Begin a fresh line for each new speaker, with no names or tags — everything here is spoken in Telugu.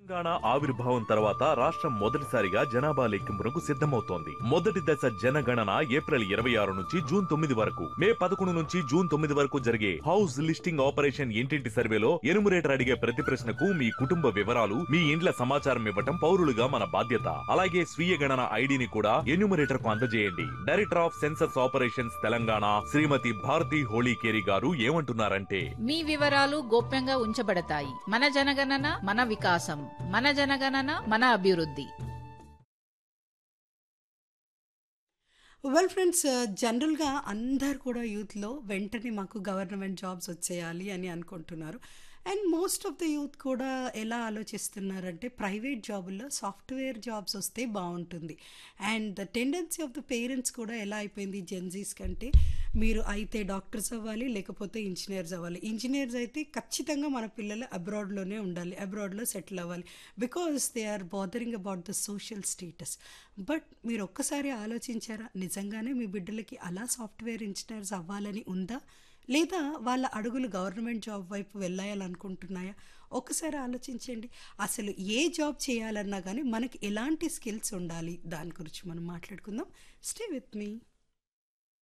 తెలంగాణ ఆవిర్భావం తర్వాత రాష్ట్రం మొదటిసారిగా జనాభా లెక్కింపునకు సిద్ధమవుతోంది మొదటి దశ జనగణన ఏప్రిల్ ఇరవై ఆరు నుంచి జూన్ తొమ్మిది వరకు మే పదకొండు నుంచి జూన్ తొమ్మిది వరకు జరిగే హౌస్ లిస్టింగ్ ఆపరేషన్ ఇంటింటి సర్వేలో ఎనుమరేటర్ అడిగే ప్రతి ప్రశ్నకు మీ కుటుంబ వివరాలు మీ ఇండ్ల సమాచారం ఇవ్వటం పౌరులుగా మన బాధ్యత అలాగే స్వీయ గణన ఐడిని కూడా ఎన్యూమరేటర్ కు అందజేయండి director of census operations Telangana Shrimati Bharathi Holikeri గారు ఏమంటున్నారంటే
మీ వివరాలు గోప్యంగా ఉంచబడతాయి మన జనగణన మన వికాసం మన జనగణన మన అభివృద్ధి
వెల్ ఫ్రెండ్స్ జనరల్గా అందరు కూడా యూత్లో వెంటనే మాకు గవర్నమెంట్ జాబ్స్ వచ్చేయాలి అని అనుకుంటున్నారు and most of the youth కూడా ఎలా ఆలోచిస్తున్నారంటే ప్రైవేట్ జాబుల్లో సాఫ్ట్వేర్ జాబ్స్ వస్తే బాగుంటుంది and the tendency of the parents కూడా ఎలా అయిపోయింది జెన్జీస్ కంటే మీరు అయితే డాక్టర్స్ అవ్వాలి లేకపోతే ఇంజనీర్స్ అవ్వాలి ఇంజనీర్స్ అయితే ఖచ్చితంగా మన పిల్లలు అబ్రాడ్లోనే ఉండాలి అబ్రాడ్లో సెటిల్ అవ్వాలి because they are bothering about the social status but మీరు ఒక్కసారి ఆలోచించారా నిజంగానే మీ బిడ్డలకి అలా సాఫ్ట్వేర్ ఇంజనీర్స్ అవ్వాలని ఉందా లేదా వాళ్ళ అడుగులు గవర్నమెంట్ జాబ్ వైపు వెళ్ళాలనుకుంటున్నాయా ఒక్కసారి ఆలోచించండి అసలు ఏ జాబ్ చేయాలన్నా కానీ మనకి ఎలాంటి స్కిల్స్ ఉండాలి దాని గురించి మనం మాట్లాడుకుందాం స్టే విత్ మీ